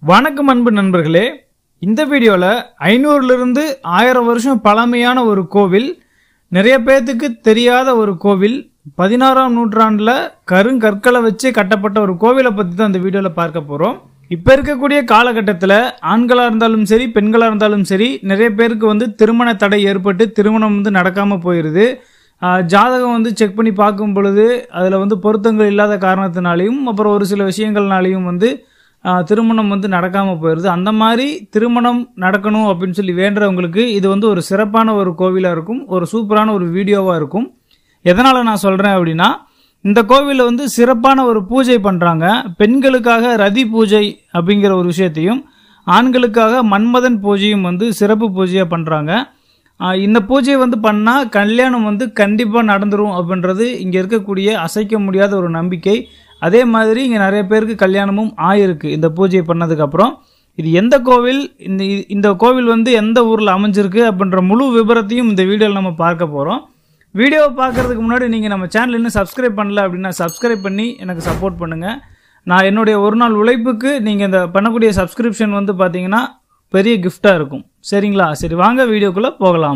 வணக்கம் அன்பு நண்பர்களே இந்த வீடியோவில் ஐநூறுலேருந்து ஆயிரம் வருஷம் பழமையான ஒரு கோவில் நிறைய பேர்த்துக்கு தெரியாத ஒரு கோவில் பதினாறாம் நூற்றாண்டில் கருங்கற்களை வச்சு கட்டப்பட்ட ஒரு கோவிலை பற்றி தான் இந்த வீடியோவில் பார்க்க போகிறோம் இப்போ இருக்கக்கூடிய காலகட்டத்தில் ஆண்களாக இருந்தாலும் சரி பெண்களாக இருந்தாலும் சரி நிறைய பேருக்கு வந்து திருமண தடை ஏற்பட்டு திருமணம் வந்து நடக்காமல் போயிடுது ஆஹ் ஜாதகம் வந்து செக் பண்ணி பார்க்கும் பொழுது அதில் வந்து பொருத்தங்கள் இல்லாத காரணத்தினாலையும் அப்புறம் ஒரு சில விஷயங்கள்னாலையும் வந்து ஆஹ் திருமணம் வந்து நடக்காமல் போயிடுது அந்த மாதிரி திருமணம் நடக்கணும் அப்படின்னு சொல்லி வேண்டுறவங்களுக்கு இது வந்து ஒரு சிறப்பான ஒரு கோவிலாக இருக்கும் ஒரு சூப்பரான ஒரு வீடியோவாக இருக்கும் எதனால் நான் சொல்கிறேன் அப்படின்னா இந்த கோவிலில் வந்து சிறப்பான ஒரு பூஜை பண்ணுறாங்க பெண்களுக்காக ரதி பூஜை அப்படிங்கிற ஒரு விஷயத்தையும் ஆண்களுக்காக மன்மதன் பூஜையும் வந்து சிறப்பு பூஜையாக பண்ணுறாங்க ஆஹ் இந்த பூஜையை வந்து பண்ணால் கல்யாணம் வந்து கண்டிப்பாக நடந்துரும் அப்படின்றது இங்கே இருக்கக்கூடிய அசைக்க முடியாத ஒரு நம்பிக்கை அதே மாதிரி இங்கே நிறைய பேருக்கு கல்யாணமும் ஆயிருக்கு இந்த பூஜையை பண்ணதுக்கப்புறம் இது எந்த கோவில் இந்த இந்த கோவில் வந்து எந்த ஊரில் அமைஞ்சிருக்கு அப்படின்ற முழு விபரத்தையும் இந்த வீடியோவில் நம்ம பார்க்க போகிறோம் வீடியோவை பார்க்கறதுக்கு முன்னாடி நீங்கள் நம்ம சேனல் இன்னும் சப்ஸ்கிரைப் பண்ணல அப்படின்னா சப்ஸ்கிரைப் பண்ணி எனக்கு சப்போர்ட் பண்ணுங்கள் நான் என்னுடைய ஒரு நாள் உழைப்புக்கு நீங்கள் இந்த பண்ணக்கூடிய சப்ஸ்கிரிப்ஷன் வந்து பார்த்தீங்கன்னா பெரிய கிஃப்டாக இருக்கும் சரிங்களா சரி வாங்க வீடியோக்குள்ளே போகலாம்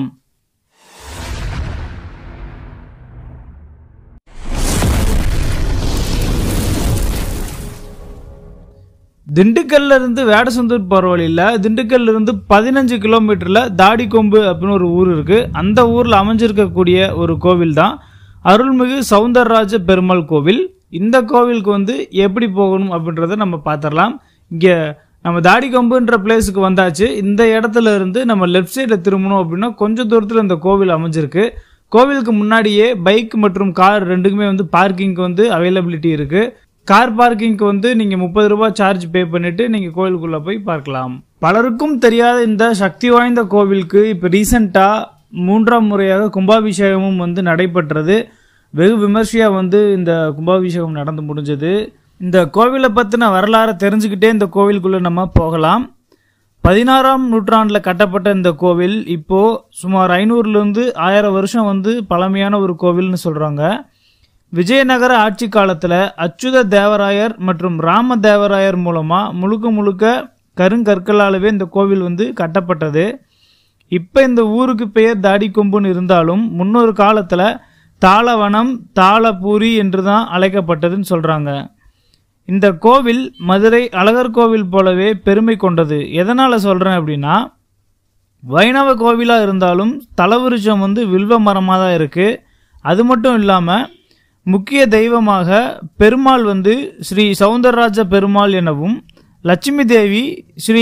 திண்டுக்கல்ல இருந்து வேடசந்தூர் போகிற வழியில் திண்டுக்கல்ல இருந்து பதினஞ்சு கிலோமீட்டரில் தாடிக்கொம்பு அப்படின்னு ஒரு ஊர் இருக்கு அந்த ஊரில் அமைஞ்சிருக்கக்கூடிய ஒரு கோவில் தான் அருள்மிகு சவுந்தரராஜ பெருமாள் கோவில் இந்த கோவிலுக்கு வந்து எப்படி போகணும் அப்படின்றத நம்ம பார்த்துடலாம் இங்கே நம்ம தாடிக்கொம்புன்ற பிளேஸுக்கு வந்தாச்சு இந்த இடத்துல இருந்து நம்ம லெஃப்ட் சைடில் திரும்பணும் அப்படின்னா கொஞ்சம் தூரத்தில் இந்த கோவில் அமைஞ்சிருக்கு கோவிலுக்கு முன்னாடியே பைக் மற்றும் கார் ரெண்டுக்குமே வந்து பார்க்கிங்க்கு வந்து அவைலபிலிட்டி இருக்கு கார் பார்க்கிங்க்கு வந்து நீங்கள் முப்பது ரூபாய் சார்ஜ் பே பண்ணிட்டு நீங்கள் கோவிலுக்குள்ளே போய் பார்க்கலாம் பலருக்கும் தெரியாத இந்த சக்தி வாய்ந்த கோவிலுக்கு இப்போ ரீசெண்டாக மூன்றாம் முறையாக கும்பாபிஷேகமும் வந்து நடைபெற்றது வெகு விமர்சையாக வந்து இந்த கும்பாபிஷேகம் நடந்து முடிஞ்சது இந்த கோவிலை பற்றின வரலாறை தெரிஞ்சுக்கிட்டே இந்த கோவிலுக்குள்ளே நம்ம போகலாம் பதினாறாம் நூற்றாண்டில் கட்டப்பட்ட இந்த கோவில் இப்போ சுமார் ஐநூறுலேருந்து ஆயிரம் வருஷம் வந்து பழமையான ஒரு கோவில்னு சொல்கிறாங்க விஜயநகர ஆட்சி காலத்தில் அச்சுத தேவராயர் மற்றும் ராம தேவராயர் மூலமாக முழுக்க முழுக்க கருங்கற்களாலவே இந்த கோவில் வந்து கட்டப்பட்டது இப்போ இந்த ஊருக்கு பெயர் தாடிக்கொம்புன்னு இருந்தாலும் முன்னொரு காலத்தில் தாளவனம் தாளபூரி என்று தான் அழைக்கப்பட்டதுன்னு சொல்கிறாங்க இந்த கோவில் மதுரை அழகர் கோவில் போலவே பெருமை கொண்டது எதனால் சொல்கிறேன் அப்படின்னா வைணவ கோவிலாக இருந்தாலும் தலவிருச்சம் வந்து வில்வ மரமாக தான் இருக்குது அது மட்டும் இல்லாமல் முக்கிய தெய்வமாக பெருமாள் வந்து ஸ்ரீ சவுந்தரராஜ பெருமாள் எனவும் லட்சுமி தேவி ஸ்ரீ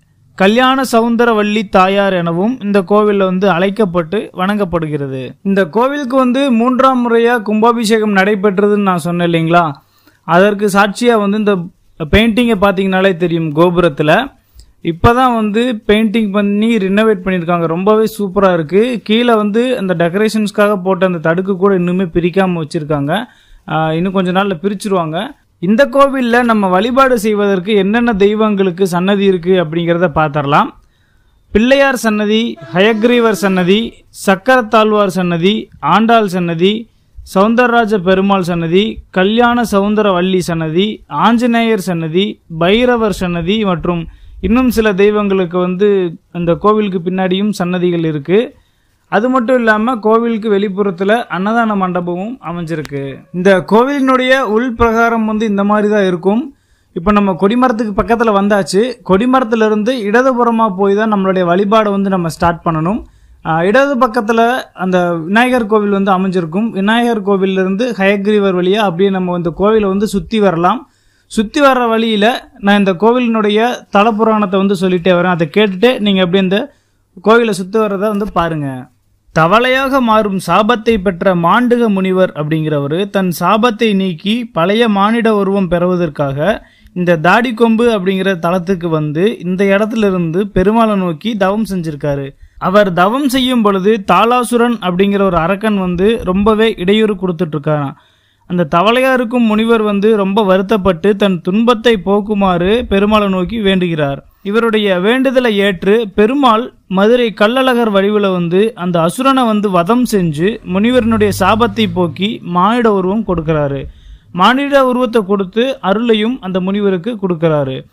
கல்யாண சவுந்தரவல்லி தாயார் எனவும் இந்த கோவிலில் வந்து அழைக்கப்பட்டு வணங்கப்படுகிறது இந்த கோவிலுக்கு வந்து மூன்றாம் முறையாக கும்பாபிஷேகம் நடைபெற்றதுன்னு நான் சொன்னேன் இல்லைங்களா அதற்கு சாட்சியாக வந்து இந்த பெயிண்டிங்கை பார்த்தீங்கனாலே தெரியும் கோபுரத்தில் இப்போ தான் வந்து பெயிண்டிங் பண்ணி ரினோவேட் பண்ணியிருக்காங்க ரொம்பவே சூப்பராக இருக்குது கீழே வந்து அந்த டெக்கரேஷன்ஸ்க்காக போட்ட அந்த தடுக்கு கூட இன்னுமே பிரிக்காமல் வச்சுருக்காங்க இன்னும் கொஞ்ச நாளில் பிரிச்சிருவாங்க இந்த கோவிலில் நம்ம வழிபாடு செய்வதற்கு என்னென்ன தெய்வங்களுக்கு சன்னதி இருக்குது அப்படிங்கிறத பார்த்துடலாம் பிள்ளையார் சன்னதி ஹயக்ரீவர் சன்னதி சக்கரத்தாழ்வார் சன்னதி ஆண்டாள் சன்னதி சவுந்தரராஜ பெருமாள் சன்னதி கல்யாண சவுந்தரவல்லி சன்னதி ஆஞ்சநேயர் சன்னதி பைரவர் சன்னதி மற்றும் இன்னும் சில தெய்வங்களுக்கு வந்து அந்த கோவிலுக்கு பின்னாடியும் சன்னதிகள் இருக்கு அது மட்டும் இல்லாமல் கோவிலுக்கு வெளிப்புறத்தில் அன்னதான மண்டபமும் அமைஞ்சிருக்கு இந்த கோவிலினுடைய உள் பிரகாரம் வந்து இந்த மாதிரி தான் இருக்கும் இப்போ நம்ம கொடிமரத்துக்கு பக்கத்தில் வந்தாச்சு கொடிமரத்துலேருந்து இடதுபுறமாக போய் தான் நம்மளுடைய வழிபாடை வந்து நம்ம ஸ்டார்ட் பண்ணணும் ஆஹ் இடது பக்கத்தில் அந்த விநாயகர் கோவில் வந்து அமைஞ்சிருக்கும் விநாயகர் கோவிலிருந்து ஹயக்ரீவர் வழியாக அப்படியே நம்ம இந்த கோவிலை வந்து சுற்றி வரலாம் சுற்றி வர்ற வழியில் நான் இந்த கோவிலினுடைய தலப்புராணத்தை வந்து சொல்லிட்டே வரேன் அதை கேட்டுட்டு நீங்கள் அப்படியே இந்த கோவிலை சுற்றி வர்றதை வந்து பாருங்கள் தவளையாக மாறும் சாபத்தை பெற்ற மாண்டுக முனிவர் அப்படிங்கிறவர் தன் சாபத்தை நீக்கி பழைய மானிட உருவம் பெறுவதற்காக இந்த தாடி கொம்பு அப்படிங்கிற தளத்துக்கு வந்து இந்த இடத்துல இருந்து பெருமாளை நோக்கி தவம் செஞ்சிருக்காரு அவர் தவம் செய்யும் பொழுது தாளாசுரன் அப்படிங்கிற ஒரு அரக்கன் வந்து ரொம்பவே இடையூறு கொடுத்துட்டு இருக்காராம் அந்த தவளையா இருக்கும் முனிவர் வந்து ரொம்ப வருத்தப்பட்டு தன் துன்பத்தை போக்குமாறு பெருமாளை நோக்கி வேண்டுகிறார் இவருடைய வேண்டுதலை ஏற்று பெருமாள் மதுரை கள்ளழகர் வடிவில் வந்து அந்த அசுரனை வந்து வதம் செஞ்சு முனிவரனுடைய சாபத்தை போக்கி மானிட உருவம் கொடுக்கிறாரு மானிட உருவத்தை கொடுத்து அருளையும் அந்த முனிவருக்கு கொடுக்கிறாரு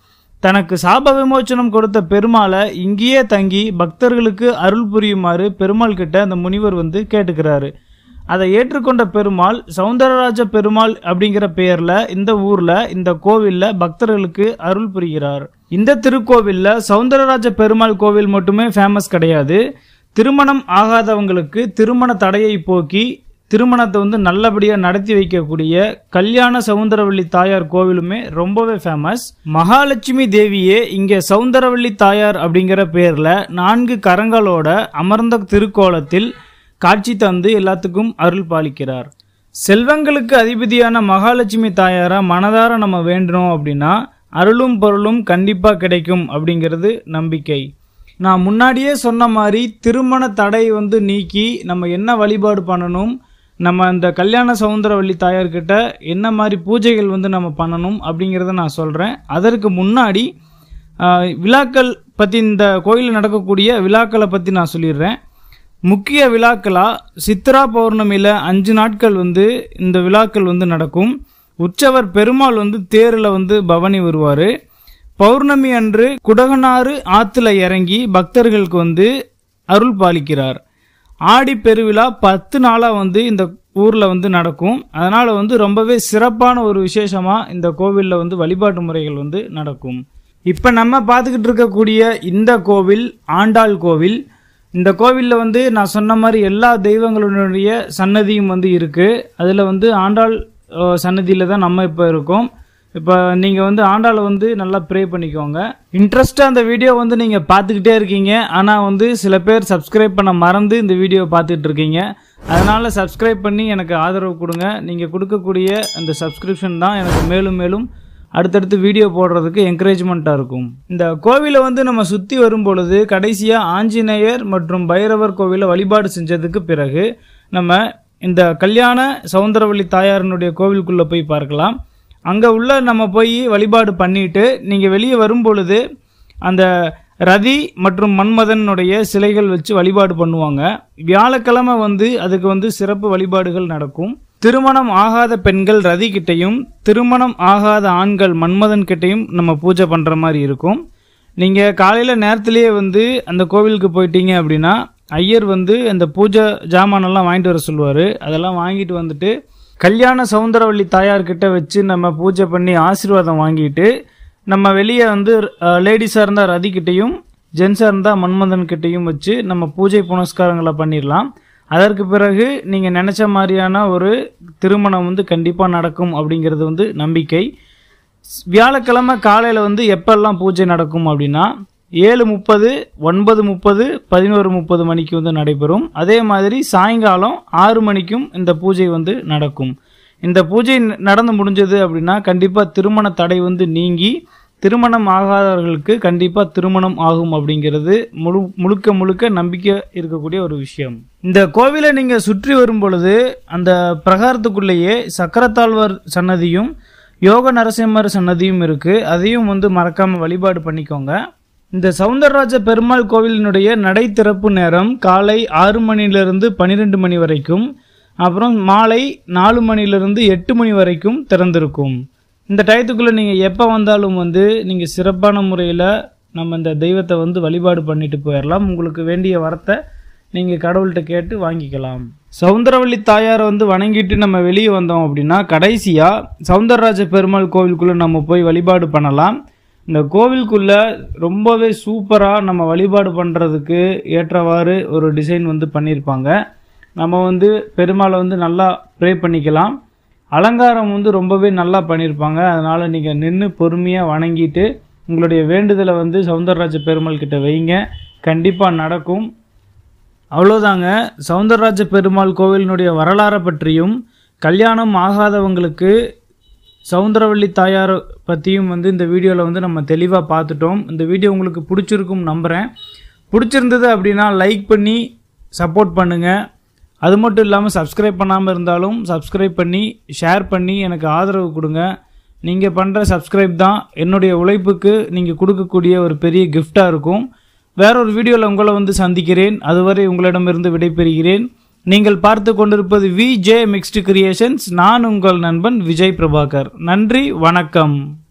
தனக்கு சாப விமோச்சனம் கொடுத்த பெருமாளை இங்கேயே தங்கி பக்தர்களுக்கு அருள் புரியுமாறு பெருமாள் கிட்ட அந்த முனிவர் வந்து கேட்டுக்கிறாரு அதை ஏற்றுக்கொண்ட பெருமாள் சௌந்தரராஜ பெருமாள் அப்படிங்கிற பெயர்ல இந்த ஊர்ல இந்த கோவில்ல பக்தர்களுக்கு அருள் புரிகிறார் இந்த திருக்கோவில்ல சௌந்தரராஜ பெருமாள் கோவில் மட்டுமே ஃபேமஸ் கிடையாது திருமணம் ஆகாதவங்களுக்கு திருமண தடையை போக்கி திருமணத்தை வந்து நல்லபடியாக நடத்தி வைக்கக்கூடிய கல்யாண சவுந்தரவள்ளி தாயார் கோவிலுமே ரொம்பவே ஃபேமஸ் மகாலட்சுமி தேவியே இங்கே சவுந்தரவள்ளி தாயார் அப்படிங்கிற பேரில் நான்கு கரங்களோட அமர்ந்த திருக்கோலத்தில் காட்சி தந்து எல்லாத்துக்கும் அருள் பாலிக்கிறார் செல்வங்களுக்கு அதிபதியான மகாலட்சுமி தாயாரா மனதார நம்ம வேண்டணும் அப்படின்னா அருளும் பொருளும் கண்டிப்பாக கிடைக்கும் அப்படிங்கிறது நம்பிக்கை நான் முன்னாடியே சொன்ன மாதிரி திருமண தடை வந்து நீக்கி நம்ம என்ன வழிபாடு பண்ணணும் நம்ம இந்த கல்யாண சவுந்தரவள்ளி தாயார்கிட்ட என்ன மாதிரி பூஜைகள் வந்து நம்ம பண்ணணும் அப்படிங்கிறத நான் சொல்கிறேன் அதற்கு முன்னாடி ஆஹ், விழாக்கள் பற்றி இந்த கோயிலில் நடக்கக்கூடிய விழாக்களை பற்றி நான் சொல்லிடுறேன் முக்கிய விழாக்களா சித்ரா பௌர்ணமியில் அஞ்சு நாட்கள் வந்து இந்த விழாக்கள் வந்து நடக்கும் உற்சவர் பெருமாள் வந்து தேரில் வந்து பவனி வருவார் பௌர்ணமி அன்று குடகனாறு ஆற்றுல இறங்கி பக்தர்களுக்கு வந்து அருள் பாலிக்கிறார் ஆடி பெருவிழா பத்து நாளாக வந்து இந்த ஊரில் வந்து நடக்கும் அதனால் வந்து ரொம்பவே சிறப்பான ஒரு விசேஷமாக இந்த கோவிலில் வந்து வழிபாட்டு முறைகள் வந்து நடக்கும் இப்போ நம்ம பார்த்துக்கிட்டு இருக்கக்கூடிய இந்த கோவில் ஆண்டாள் கோவில் இந்த கோவிலில் வந்து நான் சொன்ன மாதிரி எல்லா தெய்வங்களுடைய சன்னதியும் வந்து இருக்குது அதில் வந்து ஆண்டாள் சன்னதியில் தான் நம்ம இப்போ இருக்கோம் இப்போ நீங்கள் வந்து ஆண்டாளை வந்து நல்லா ப்ரே பண்ணிக்கோங்க இன்ட்ரெஸ்ட்டாக அந்த வீடியோ வந்து நீங்கள் பார்த்துக்கிட்டே இருக்கீங்க ஆனால் வந்து சில பேர் சப்ஸ்கிரைப் பண்ண மறந்து இந்த வீடியோ பார்த்துட்டு இருக்கீங்க அதனால் சப்ஸ்கிரைப் பண்ணி எனக்கு ஆதரவு கொடுங்க நீங்கள் கொடுக்கக்கூடிய அந்த சப்ஸ்கிரிப்ஷன் தான் எனக்கு மேலும் மேலும் அடுத்தடுத்து வீடியோ போடுறதுக்கு என்கரேஜ்மெண்ட்டாக இருக்கும் இந்த கோவிலை வந்து நம்ம சுற்றி வரும் பொழுது கடைசியாக ஆஞ்சநேயர் மற்றும் பைரவர் கோவிலை வழிபாடு செஞ்சதுக்கு பிறகு நம்ம இந்த கல்யாண சவுந்தரவள்ளி தாயாரினுடைய கோவிலுக்குள்ளே போய் பார்க்கலாம் அங்கே உள்ள நம்ம போய் வழிபாடு பண்ணிட்டு நீங்கள் வெளியே வரும் பொழுது அந்த ரதி மற்றும் மன்மதனுடைய சிலைகள் வச்சு வழிபாடு பண்ணுவாங்க வியாழக்கிழமை வந்து அதுக்கு வந்து சிறப்பு வழிபாடுகள் நடக்கும் திருமணம் ஆகாத பெண்கள் ரதி கிட்டையும் திருமணம் ஆகாத ஆண்கள் மன்மதன் கிட்டையும் நம்ம பூஜை பண்ணுற மாதிரி இருக்கும் நீங்கள் காலையில் நேரத்திலேயே வந்து அந்த கோவிலுக்கு போயிட்டீங்க அப்படின்னா ஐயர் வந்து அந்த பூஜை ஜாமானெல்லாம் வாங்கிட்டு வர சொல்லுவார் அதெல்லாம் வாங்கிட்டு வந்துட்டு கல்யாண சவுந்தரவள்ளி தாயார்கிட்ட வச்சு நம்ம பூஜை பண்ணி ஆசீர்வாதம் வாங்கிட்டு நம்ம வெளியே வந்து லேடிஸாக இருந்தால் ரதிக்கிட்டையும் ஜென்ஸாக இருந்தால் மன்மதன் கிட்டையும் வச்சு நம்ம பூஜை புனஸ்காரங்களை பண்ணிடலாம் அதற்கு பிறகு நீங்கள் நினச்ச மாதிரியான ஒரு திருமணம் வந்து கண்டிப்பாக நடக்கும் அப்படிங்கிறது வந்து நம்பிக்கை வியாழக்கிழமை காலையில் வந்து எப்பெல்லாம் பூஜை நடக்கும் அப்படின்னா ஏழு முப்பது ஒன்பது முப்பது பதினோரு முப்பது மணிக்கு வந்து நடைபெறும் அதே மாதிரி சாயங்காலம் ஆறு மணிக்கும் இந்த பூஜை வந்து நடக்கும் இந்த பூஜை ந- நடந்து முடிஞ்சது அப்படின்னா கண்டிப்பாக திருமண தடை வந்து நீங்கி திருமணம் ஆகாதவர்களுக்கு கண்டிப்பாக திருமணம் ஆகும் அப்படிங்கிறது முழு முழுக்க முழுக்க நம்பிக்கை இருக்கக்கூடிய ஒரு விஷயம் இந்த கோவிலை நீங்கள் சுற்றி வரும் பொழுது அந்த பிரகாரத்துக்குள்ளேயே சக்கரத்தாழ்வார் சன்னதியும் யோக நரசிம்மர் சன்னதியும் இருக்கு அதையும் வந்து மறக்காம வழிபாடு பண்ணிக்கோங்க இந்த சவுந்தரராஜ பெருமாள் கோவிலினுடைய நடை திறப்பு நேரம் காலை ஆறு மணிலிருந்து பன்னிரெண்டு மணி வரைக்கும் அப்புறம் மாலை நாலு மணிலிருந்து எட்டு மணி வரைக்கும் திறந்திருக்கும் இந்த டயத்துக்குள்ளே நீங்கள் எப்போ வந்தாலும் வந்து நீங்கள் சிறப்பான முறையில் நம்ம இந்த தெய்வத்தை வந்து வழிபாடு பண்ணிட்டு போயிடலாம் உங்களுக்கு வேண்டிய வரத்தை நீங்கள் கடவுள்கிட்ட கேட்டு வாங்கிக்கலாம் சவுந்தரவள்ளி தாயாரை வந்து வணங்கிட்டு நம்ம வெளியே வந்தோம் அப்படின்னா கடைசியாக சவுந்தரராஜ பெருமாள் கோவிலுக்குள்ளே நம்ம போய் வழிபாடு பண்ணலாம் இந்த கோவிலுக்குள்ளே ரொம்பவே சூப்பராக நம்ம வழிபாடு பண்ணுறதுக்கு ஏற்றவாறு ஒரு டிசைன் வந்து பண்ணியிருப்பாங்க நம்ம வந்து பெருமாளை வந்து நல்லா ப்ரே பண்ணிக்கலாம் அலங்காரம் வந்து ரொம்பவே நல்லா பண்ணியிருப்பாங்க அதனால் நீங்கள் நின்று பொறுமையாக வணங்கிட்டு உங்களுடைய வேண்டுதலை வந்து சவுந்தரராஜ பெருமாள் கிட்ட வைங்க கண்டிப்பாக நடக்கும் அவ்வளோதாங்க சவுந்தரராஜ பெருமாள் கோவிலினுடைய வரலாறை பற்றியும் கல்யாணம் ஆகாதவங்களுக்கு சவுந்தரவள்ளி தாயார் பற்றியும் வந்து இந்த வீடியோவில் வந்து நம்ம தெளிவாக பார்த்துட்டோம் இந்த வீடியோ உங்களுக்கு பிடிச்சிருக்கும் நம்புகிறேன் பிடிச்சிருந்தது அப்படின்னா லைக் பண்ணி சப்போர்ட் பண்ணுங்கள் அது மட்டும் இல்லாமல் சப்ஸ்கிரைப் பண்ணாமல் இருந்தாலும் சப்ஸ்கிரைப் பண்ணி ஷேர் பண்ணி எனக்கு ஆதரவு கொடுங்க நீங்கள் பண்ணுற சப்ஸ்கிரைப் தான் என்னுடைய உழைப்புக்கு நீங்கள் கொடுக்கக்கூடிய ஒரு பெரிய கிஃப்டாக இருக்கும் வேறொரு வீடியோவில் உங்களை வந்து சந்திக்கிறேன் அதுவரை உங்களிடமிருந்து விடைபெறுகிறேன் நீங்கள் பார்த்து கொண்டிருப்பது வி ஜே மிக்ஸ்டு கிரியேஷன்ஸ் நான் உங்கள் நண்பன் விஜய் பிரபாகர் நன்றி வணக்கம்